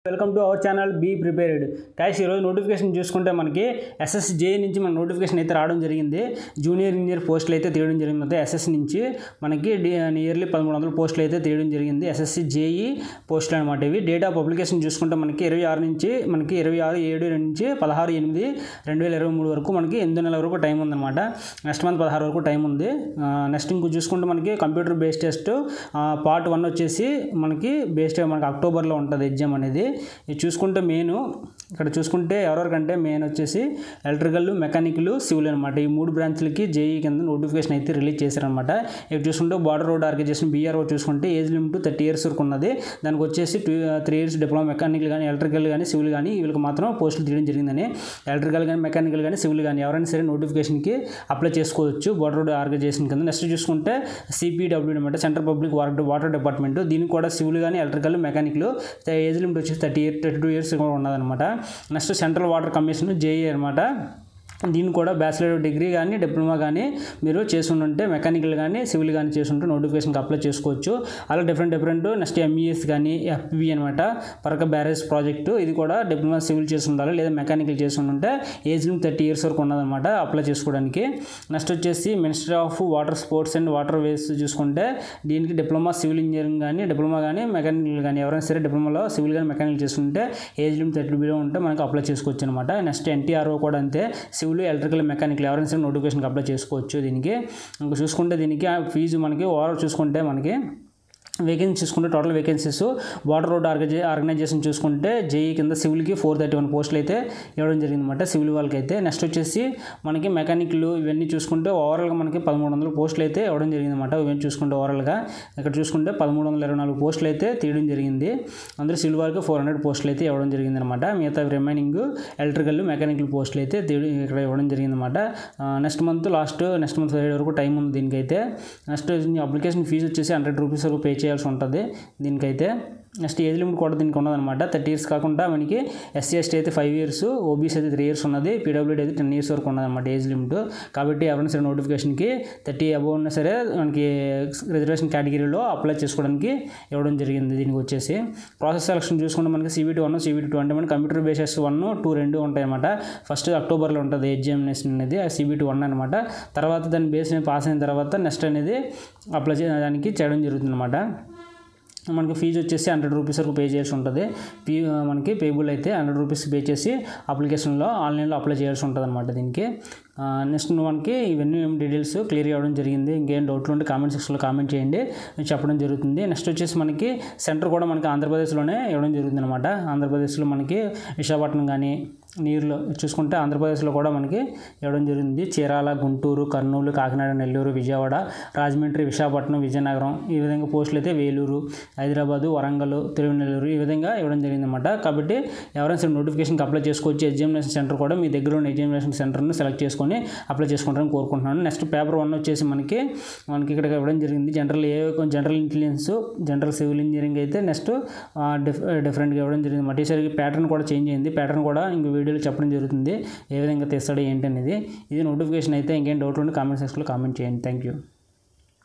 welcome to our channel be prepared cash ఈరోజు notification చూసుకుంటే మనకి ఎస్ఎస్జే నుంచి మన నోటిఫికేషన్ అయితే రావడం జరిగింది జూనియర్ ఇంజనీర్ పోస్టులు అయితే తీయడం జరిగింది మొత్తం ఎస్ఎస్ నుంచి మనకి నియర్లీ పదమూడు వందల పోస్టులు అయితే తీయడం జరిగింది ఎస్ఎస్సి జేఈ పోస్టులు అనమాట ఇవి డేట్ ఆఫ్ పబ్లికేషన్ చూసుకుంటే మనకి ఇరవై ఆరు నుంచి మనకి ఇరవై ఆరు ఏడు నుంచి పదహారు ఎనిమిది రెండు వేల ఇరవై మూడు వరకు మనకి ఎనిమిది నెలల వరకు టైం ఉందన్నమాట నెక్స్ట్ మంత్ పదహారు వరకు టైం ఉంది నెక్స్ట్ ఇంకో చూసుకుంటే మనకి computer base test part one వచ్చేసి మనకి బేస్డ్ మనకి అక్టోబర్లో ఉంటుంది ఎగ్జామ్ అనేది ఇది చూసుకుంటే మెయిన్ ఇక్కడ చూసుకుంటే ఎవరెవరికంటే మెయిన్ వచ్చేసి ఎలక్ట్రికల్ మెకానికల్ సివిల్ అనమాట ఈ మూడు బ్రాంచ్లకి జేఈ కింద నోటిఫికేషన్ అయితే రిలీజ్ చేశారనమాట ఇక్కడ చూసుకుంటే బార్డర్ రోడ్ ఆర్గనైజేషన్ బీఆర్ఓ చూసుకుంటే ఏజ్ లిమిట్ థర్టీ ఇయర్స్ వరకు ఉన్నది దానికి వచ్చేసి two three years diploma mechanical కానీ ఎలక్ట్రికల్ కానీ సివిల్ కానీ వీళ్ళకి మాత్రం పోస్టులు తీయడం జరిగిందని ఎలక్ట్రికల్ కానీ మెకానికల్ కానీ సివిల్ కానీ ఎవరైనా సరే నోటిఫికేషన్కి అప్లై చేసుకోవచ్చు బార్డర్ రోడ్ ఆర్గనైజేషన్ కింద నెక్స్ట్ చూసుకుంటే సిపిడబ్ల్యూ అనమాట central public water water department దీనికి కూడా సివిల్ కానీ ఎలక్ట్రికల్ మెకానికల్ ఏజ్ లిమిట్ వచ్చేసి thirty year thirty two years కూడా ఉన్నదన్నమాట next central water commission JE అనమాట దీన్ని కూడా బ్యాచిలర్ డిగ్రీ కానీ డిప్లొమా కానీ మీరు చేసుంటే మెకానికల్ కానీ సివిల్ కానీ చేసుంటే నోటిఫికేషన్కి అప్లై చేసుకోవచ్చు అలా డిఫరెంట్ డిఫరెంట్ నెక్స్ట్ ఎంఈఎస్ కానీ ఎఫ్బి అనమాట పరక బ్యారేజ్ ప్రాజెక్టు ఇది కూడా డిప్లొమా సివిల్ చేసి ఉండాలి లేదా మెకానికల్ చేసి ఉంటే ఏజ్ లిమిట్ థర్టీ ఇయర్స్ వరకు ఉన్నదన్నమాట అప్లై చేసుకోవడానికి నెక్స్ట్ వచ్చేసి ministry of water sports and waterways చూసుకుంటే దీనికి డిప్లొమా సివిల్ ఇంజనీరింగ్ కానీ డిప్లొమా కానీ మెకానికల్ కానీ ఎవరైనా సరే డిప్లొమాలో సివిల్ కానీ మెకానికల్ చేసుకుంటే ఏజ్ లిమిట్ థర్టీ బిలో ఉంటే మనకి అప్లై చేసుకోవచ్చు అనమాట నెక్స్ట్ ఎన్టీఆర్ఓ కూడా అంతే సివిల్ ఎలక్ట్రికల్ మెకానికల్ ఎవరైనా సరే నోటిఫికేషన్కి అప్లై చేసుకోవచ్చు దీనికి ఇంకా చూసుకుంటే దీనికి ఫీజు మనకి ఓవరాల్ చూసుకుంటే మనకి వేకెన్సీ చూసుకుంటే టోటల్ వేకెన్సీస్ వాటర్ రోడ్ ఆర్గనైజే ఆర్గనైజేషన్ చూసుకుంటే జేఈ కింద సివిల్కి ఫోర్ థర్టీ వన్ పోస్టులు అయితే ఇవ్వడం జరిగిందన్నమాట సివిల్ వాళ్ళకి అయితే నెక్స్ట్ వచ్చేసి మనకి మెకానికల్ ఇవన్నీ చూసుకుంటే ఓవరాల్గా మనకి పదమూడు వందల పోస్టులు అయితే ఇవ్వడం జరిగిందన్నమాట ఇవన్నీ చూసుకుంటే ఓవరాల్గా ఇక్కడ చూసుకుంటే పదమూడు వందల ఇరవై నాలుగు పోస్టులు అయితే తీయడం జరిగింది అందరూ సివిల్ వాళ్ళకి ఫోర్ హండ్రెడ్ పోస్టులు అయితే ఇవ్వడం జరిగిందనమాట మిగతా రిమైనింగ్ ఎలక్ట్రికల్ మెకానికల్ పోస్టులు అయితే తీయడం ఇక్కడ ఇవ్వడం జరిగిందన్నమాట next month last next month five వరకు టైం ఉంది దీనికైతే నెక్స్ట్ అప్లికేషన్ ఫీజు వచ్చేసి హండ్రెడ్ రూపీస్ వరకు పే చేయాల్సి ఉంటుంది దీనికైతే నెక్స్ట్ ఏజ్ లిమిట్ కూడా దీనికి ఉన్నదన్నమాట థర్టీ ఇయర్స్ కాకుండా మనకి ఎస్సీ ఎస్టీ అయితే ఫైవ్ ఇయర్స్ ఓబీసీ అయితే త్రీ ఇయర్స్ ఉన్నది పీడబ్ల్యూడీ అయితే టెన్ ఇయర్స్ వరకు ఉన్నదన్నమాట ఏజ్ లిమిట్ కాబట్టి ఎవరైనా సరే నోటిఫికేషన్కి థర్టీ అబౌవ్ ఉన్నా సరే మనకి రిజర్వేషన్ కేటగిరీలో అప్లై చేసుకోవడానికి ఇవ్వడం జరిగింది దీనికి వచ్చేసి ప్రాసెస్ సెలక్షన్ చూసుకుంటే మనకి సిబిటీ వన్ సిబిటీ టూ అంటే మనకి కంప్యూటర్ బేసెస్ వన్ టూ రెండు ఉంటాయి అనమాట ఫస్ట్ అక్టోబర్లో ఉంటుంది ఎగ్జామినేషన్ అనేది సిబిటీ వన్ అనమాట తర్వాత దాని బేస్ పాస్ అయిన తర్వాత నెక్స్ట్ అనేది అప్లై చేయడానికి చేయడం జరుగుతుంది అనమాట మనకి ఫీజు వచ్చేసి హండ్రెడ్ రూపీస్ వరకు పే చేసి ఉంటుంది ఫీ మనకి పేబుల్ అయితే హండ్రెడ్ రూపీస్ పే చేసి అప్లికేషన్లో ఆన్లైన్లో అప్లై చేయాల్సి ఉంటుంది అనమాట దీనికి నెక్స్ట్ మనకి ఇవన్నీ డీటెయిల్స్ క్లియర్ అవ్వడం జరిగింది ఇంకేం డౌట్లు ఉంటే కామెంట్ సెక్షన్లో కామెంట్ చేయండి నేను చెప్పడం జరుగుతుంది నెక్స్ట్ వచ్చేసి మనకి సెంటర్ కూడా మనకి ఆంధ్రప్రదేశ్లోనే ఇవ్వడం జరుగుతుంది అనమాట ఆంధ్రప్రదేశ్లో మనకి విశాఖపట్నం కానీ నీరులో చూసుకుంటే ఆంధ్రప్రదేశ్లో కూడా మనకి ఇవ్వడం జరిగింది చీరాల గుంటూరు కర్నూలు కాకినాడ నెల్లూరు విజయవాడ రాజమండ్రి విశాఖపట్నం విజయనగరం ఈ విధంగా పోస్టులు అయితే వేలూరు హైదరాబాదు వరంగల్ తిరువనెల్లూరు ఈ విధంగా ఇవ్వడం జరిగిందన్నమాట కాబట్టి ఎవరైనా సరే నోటిఫికేషన్కి అప్లై చేసుకోవచ్చు ఎగ్జామినేషన్ సెంటర్ కూడా మీ దగ్గర ఉన్న ఎగ్జామినేషన్ సెంటర్ను సెలెక్ట్ చేసుకొని అప్లై చేసుకుంటారని కోరుకుంటున్నాను నెక్స్ట్ పేపర్ వన్ వచ్చేసి మనకి మనకి ఇక్కడ ఇవ్వడం జరిగింది general A general intelligence general civil engineering అయితే నెక్స్ట్ డిఫ్ డిఫరెంట్గా ఇవ్వడం జరిగింది అన్నమాట ఈసారి ప్యాటర్న్ కూడా చేంజ్ అయింది ప్యాటర్న్ కూడా ఇంక వీడియోలో చెప్పడం జరుగుతుంది ఏ విధంగా తెస్తాడో ఏంటి అనేది ఇది నోటిఫికేషన్ అయితే ఇంకేం డౌట్ ఉంటే కామెంట్ సెక్షన్లో కామెంట్ చేయండి థ్యాంక్ యూ